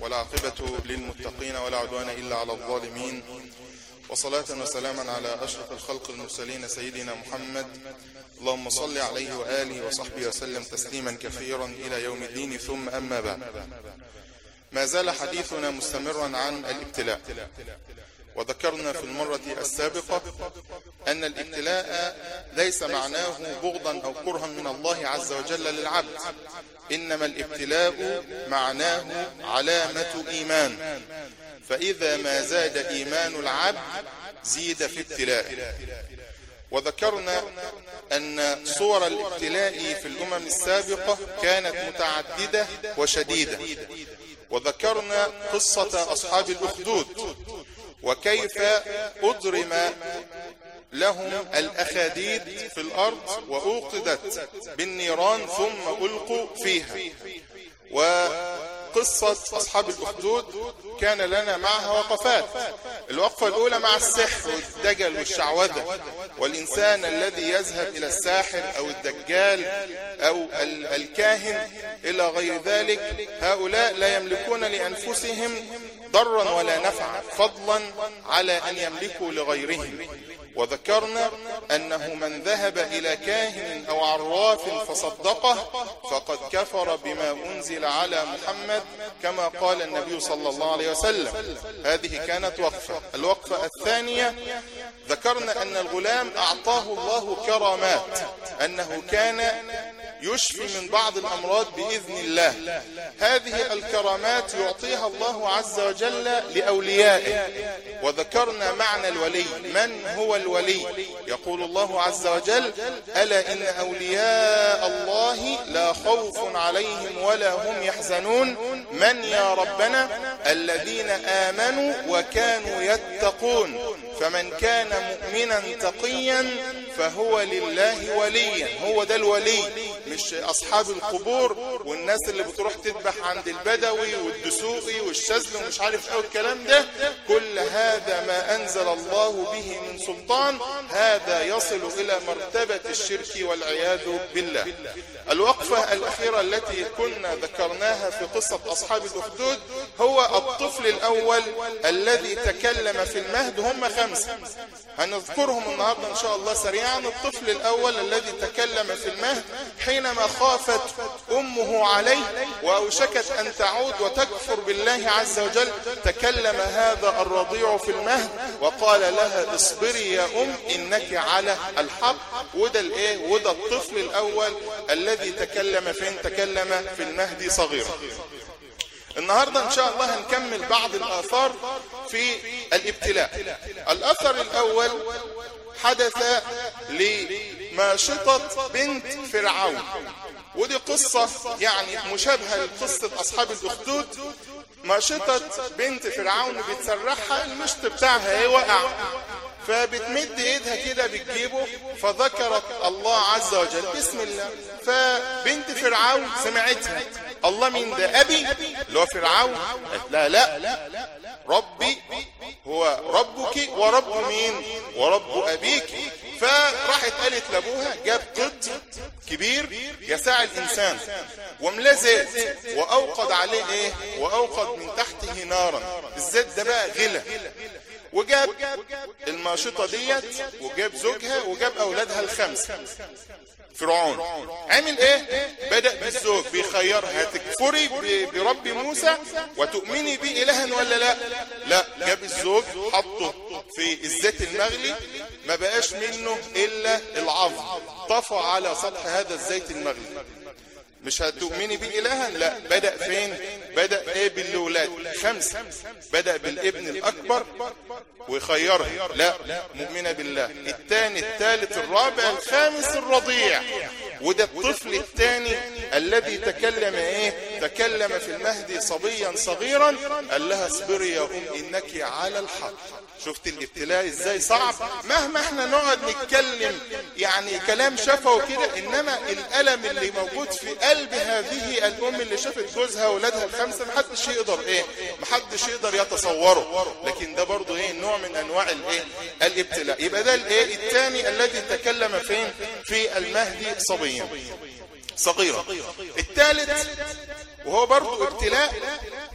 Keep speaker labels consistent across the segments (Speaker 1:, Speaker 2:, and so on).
Speaker 1: والعاقبة للمتقين ولا عدوان إلا على الظالمين وصلاة وسلاما على أشرف الخلق المرسلين سيدنا محمد اللهم صل عليه وآله وصحبه وسلم تسليما كثيرا إلى يوم الدين ثم أما بعد ما زال حديثنا مستمرا عن الابتلاء وذكرنا في المرة السابقة أن الابتلاء ليس معناه بغضا أو كرها من الله عز وجل للعبد إنما الابتلاء معناه علامة إيمان فإذا ما زاد إيمان العبد زيد في ابتلاء وذكرنا أن صور الابتلاء في الأمم السابقة كانت متعددة وشديدة وذكرنا قصة أصحاب الأخدود وكيف أضرم لهم الأخاديد في الأرض وأوقدت بالنيران ثم ألقوا فيها وقصة أصحاب الأخدود كان لنا معها وقفات الوقفة الأولى مع السحر والدجل والشعوذة والإنسان الذي يذهب إلى الساحر أو الدجال أو الكاهن إلى غير ذلك هؤلاء لا يملكون لأنفسهم ضرا ولا نفعا فضلا على أن يملكوا لغيرهم وذكرنا أنه من ذهب إلى كاهن أو عراف فصدقه فقد كفر بما أنزل على محمد كما قال النبي صلى الله عليه وسلم هذه كانت وقفة الوقفة الثانية ذكرنا أن الغلام أعطاه الله كرامات أنه كان يشفي من بعض الأمراض بإذن الله هذه الكرامات يعطيها الله عز وجل لأوليائه وذكرنا معنى الولي من هو الولي يقول الله عز وجل ألا إن أولياء الله لا خوف عليهم ولا هم يحزنون من يا ربنا الذين آمنوا وكانوا يتقون فمن كان مؤمنا تقيا فهو لله وليا هو ده الولي مش أصحاب القبور والناس اللي بتروح تذبح عند البدوي والدسوقي والشزل ومش عارف ايه الكلام ده كل هذا ما أنزل الله به من سلطان هذا يصل إلى مرتبة الشرك والعياذ بالله الوقفة الأخيرة التي كنا ذكرناها في قصة أصحاب الأخدود هو الطفل الأول الذي تكلم في المهد هم خمسة هنذكرهم النهاردة إن شاء الله سريعا الطفل الأول الذي تكلم في المهد حينما خافت أمه عليه وأوشكت أن تعود وتكفر بالله عز وجل تكلم هذا الرضيع في المهد وقال لها اصبري يا أم إنك على الحق وده الإيه وده الطفل الأول الذي تكلم فين تكلم في المهد صغيرا النهاردة إن شاء الله هنكمل بعض الآثار في الابتلاء الأثر الأول حدث لماشطة بنت فرعون ودي قصة يعني مشابهة لقصة أصحاب الأخدود ماشطة بنت فرعون بتسرحها المشط بتاعها ايه وقع فبتمد ايدها كده بتجيبه فذكرت الله عز وجل بسم الله فبنت فرعون سمعتها الله مين ده ابي اللي هو فرعون لا لا ربي هو ربك ورب مين ورب ابيك فراحت قالت لابوها جاب قط كبير يساع الانسان وملاه زيت واوقد عليه ايه واوقد من تحته نارا الزيت ده بقى غلى وجاب الماشطة ديت وجاب زوجها وجاب أولادها الخمسة فرعون عمل ايه بدأ بالزوج بيخيرها تكفري برب موسى وتؤمني بي إلها ولا لا لا جاب الزوج حطه في الزيت المغلي ما بقاش منه إلا العظم طفى على سطح هذا الزيت المغلي مش هتؤمني بي إلها لا بدأ فين بدأ ايه بالولاد خمسة بدأ بالابن الأكبر ويخيرها لا مؤمنة بالله الثاني الثالث الرابع الخامس الرضيع وده الطفل الثاني الذي تكلم ايه تكلم في المهدي صبيا صغيرا قال لها اصبري يا ام انك على الحق شفت الابتلاء ازاي صعب مهما احنا نقعد نتكلم يعني كلام شفوي كده انما الالم اللي موجود في قلب هذه الام اللي شافت جوزها واولادها الخمسه محدش يقدر ايه محدش يقدر يتصوره لكن ده برضو ايه نوع من انواع الايه الابتلاء يبقى ده الايه الثاني الذي تكلم فين في المهدي صبيا صغيرا الثالث وهو برضو ابتلاء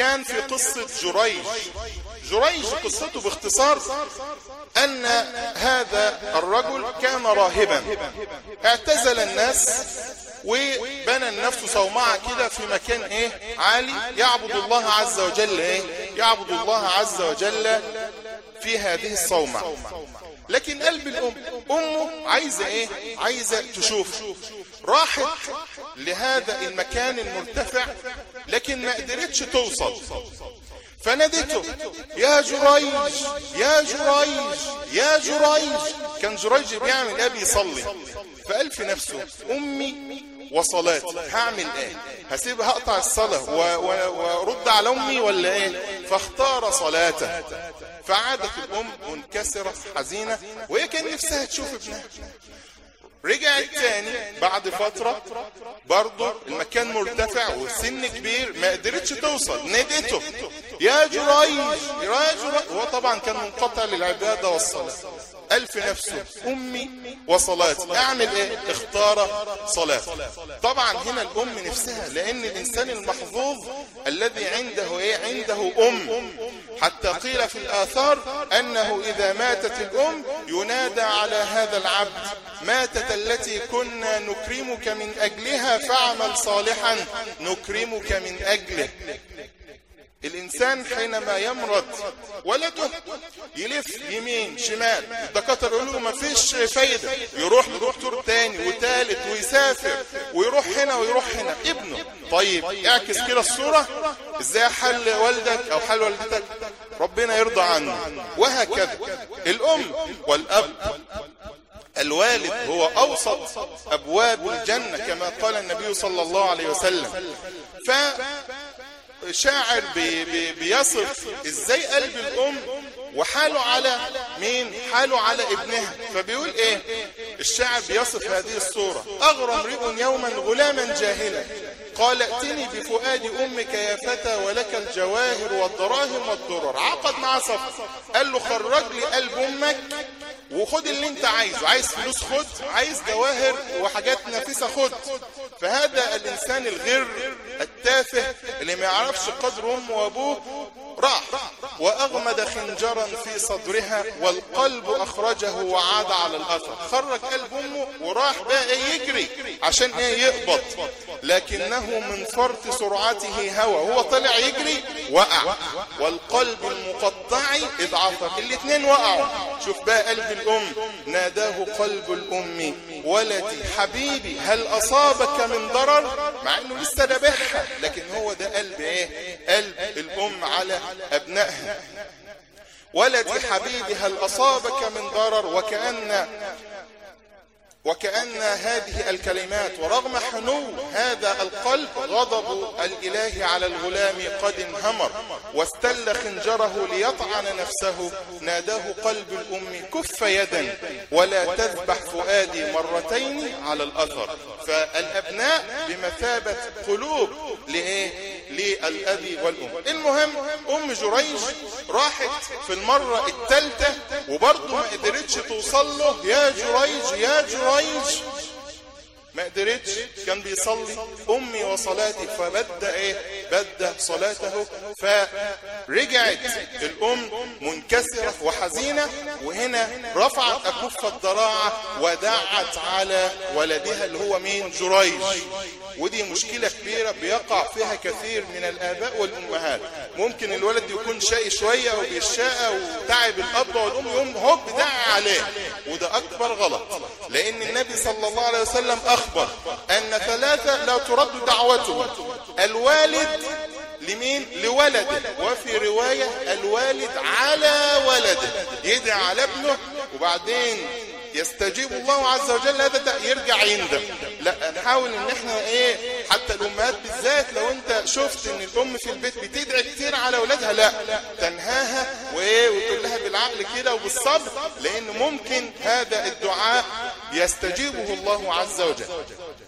Speaker 1: كان في قصة جريج جريج قصته باختصار أن هذا الرجل كان راهبا اعتزل الناس وبنى لنفسه صومعة كده في مكان ايه عالي يعبد الله عز وجل ايه يعبد الله عز وجل في هذه الصومعة لكن قلب الأم أمه عايزة إيه عايزة تشوف راحت لهذا المكان المرتفع لكن ما قدرتش توصل فنادته يا جريج يا جريج يا جريج كان جريج بيعمل ايه بيصلي فقال في نفسه امي وصلاتي هعمل ايه هسيب هقطع الصلاة وارد على امي ولا ايه فاختار صلاته فعادت الام منكسرة حزينة وهي كان نفسها تشوف ابنها رجعت تاني بعد فترة برضه المكان مرتفع والسن كبير ما قدرتش توصل نادته يا جريج يا جريج هو طبعا كان منقطع للعبادة والصلاة ألف نفسه أمي وصلاتي أعمل إيه اختار صلاة طبعا هنا الأم نفسها لأن الإنسان المحظوظ الذي عنده إيه عنده أم حتى قيل في الآثار أنه إذا ماتت الأم ينادى على هذا العبد ماتت التي كنا نكرمك من أجلها فاعمل صالحا نكرمك من أجله الإنسان حينما يمرض ولده يلف يمين شمال الدكاتره يقولوا ما فيش فايدة يروح لدكتور تاني وتالت ويسافر ويروح هنا ويروح هنا ابنه طيب اعكس كده الصورة ازاي حل والدك او حل والدتك ربنا يرضى عنه وهكذا الام والاب الوالد هو أوسط أبواب الجنة كما قال النبي صلى الله عليه وسلم ف شاعر بي بي بيصف ازاي قلب الام وحاله على مين حاله على ابنها فبيقول ايه الشاعر بيصف هذه الصورة اغرى امرئ يوما غلاما جاهلا قال ائتني بفؤاد امك يا فتى ولك الجواهر والدراهم والدرر عقد مع صف قال له خرج لي قلب امك وخد اللي انت عايزه عايز فلوس خد عايز جواهر وحاجات نفيسة خد فهذا الانسان الغر التافه اللي ما يعرفش قدر امه وابوه راح واغمد خنجرا في صدرها والقلب اخرجه وعاد على الاثر خرج قلب امه وراح بقى يجري عشان ايه يقبض لكنه من فرط سرعته هوى هو طلع يجري وقع والقلب المقطع اذ عثر الاثنين وقعوا شوف بقى قلب الام ناداه قلب الام ولدي حبيبي هل اصابك من ضرر مع انه لسه ذبحها لكن هو ده قلب ايه قلب الام على ابنائها ولدي حبيبي هل اصابك من ضرر وكأن وكأن هذه الكلمات ورغم حنو هذا القلب غضب الإله على الغلام قد انهمر واستل خنجره ليطعن نفسه ناداه قلب الأم كف يدا ولا تذبح فؤادي مرتين على الأثر فالأبناء بمثابة قلوب لإيه للأبي والأم المهم أم جريج راحت في المرة الثالثة وبرضه ما قدرتش توصل له يا جريج يا جريج ما قدرتش كان بيصلي امي وصلاتي فبدا ايه بدا صلاته فرجعت الام منكسره وحزينه وهنا رفعت اكف الضراعه ودعت على ولدها اللي هو مين جريج ودي مشكله كبيره بيقع فيها كثير من الاباء والامهات ممكن الولد يكون شقي شويه وبيشقى وتعب الاب والام يقوم هوب دعي عليه وده اكبر غلط لان النبي صلى الله عليه وسلم اخبر ان ثلاثه لا ترد دعوتهم الوالد لمين لولده وفي رواية الوالد على ولده يدعي على ابنه وبعدين يستجيب الله عز وجل هذا يرجع يندم لا نحاول ان احنا ايه حتى الامهات بالذات لو انت شفت ان الام في البيت بتدعي كتير على اولادها لا تنهاها وايه وتقول لها بالعقل كده وبالصبر لان ممكن هذا الدعاء يستجيبه الله عز وجل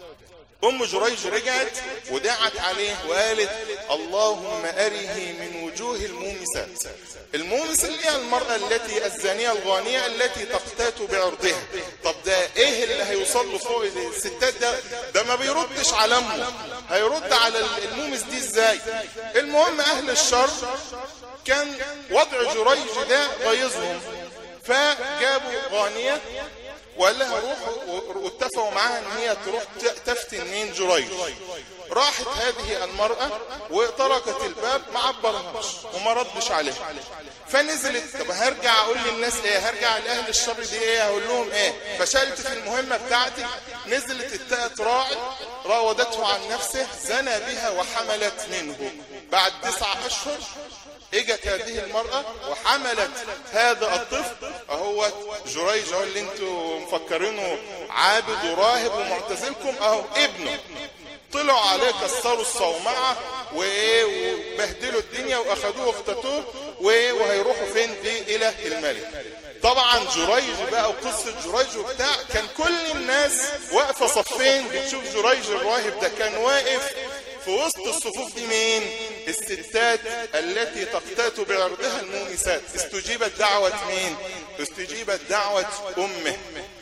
Speaker 1: ام جريج رجعت ودعت عليه وقالت اللهم اره من وجوه المومسات المومس اللي هي المرأة التي الزانية الغانية التي تقتات بعرضها طب ده ايه اللي هيوصل له فوق الستات ده ده ما بيردش على امه هيرد على المومس دي ازاي المهم اهل الشر كان وضع جريج ده غيظهم فجابوا غانية وقال لها روح واتفقوا معاها ان هي تروح تفتن مين جريج راحت هذه المرأة وطرقت الباب ما عبرهاش وما ردش عليها فنزلت طب هرجع اقول للناس ايه هرجع لاهل الشر دي ايه هقول لهم ايه فشلت في المهمة بتاعتي نزلت التأت راعي راودته عن نفسه زنى بها وحملت منه بعد تسعة اشهر اجت هذه المرأة وحملت هذا الطفل اهو جريج اهو اللي انتوا مفكرينه عابد وراهب ومعتزلكم اهو ابنه طلعوا عليه كسروا الصومعة وايه وبهدلوا الدنيا واخدوه واختتوه وايه وهيروحوا فين دي الى الملك طبعا جريج بقى وقصة جريج وبتاع كان كل الناس واقفة صفين بتشوف جريج الراهب ده كان واقف في وسط الصفوف دي مين الستات التي تقتات بعرضها المومسات استجيبت دعوة مين استجيبت دعوة امه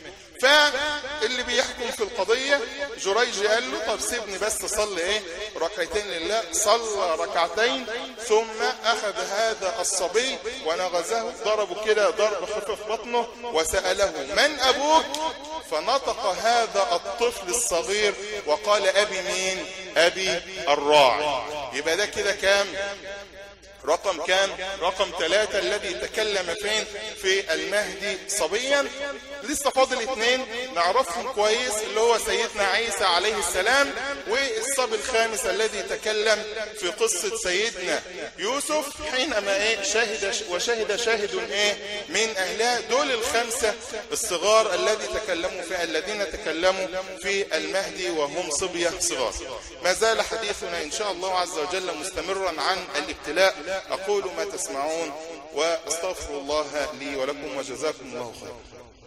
Speaker 1: فاللي بيحكم في القضية جريج قال له طب سيبني بس صلي ايه ركعتين لله صلى ركعتين ثم اخذ هذا الصبي ونغزه ضربه كده ضرب خفف بطنه وسأله من ابوك فنطق هذا الطفل الصغير وقال ابي مين ابي الراعي يبقى ده كده كام رقم كام رقم ثلاثة الذي تكلم فين في المهدي صبيا لسه فاضل اثنين نعرفهم كويس اللي هو سيدنا عيسى عليه السلام والصبي الخامس الذي تكلم في قصة سيدنا يوسف حينما ايه شهد وشهد شاهد ايه من اهلها دول الخمسة الصغار الذي تكلموا في الذين تكلموا في المهدي وهم صبية صغار ما زال حديثنا ان شاء الله عز وجل مستمرا عن الابتلاء أقول ما تسمعون وأستغفر الله لي ولكم وجزاكم الله خيرا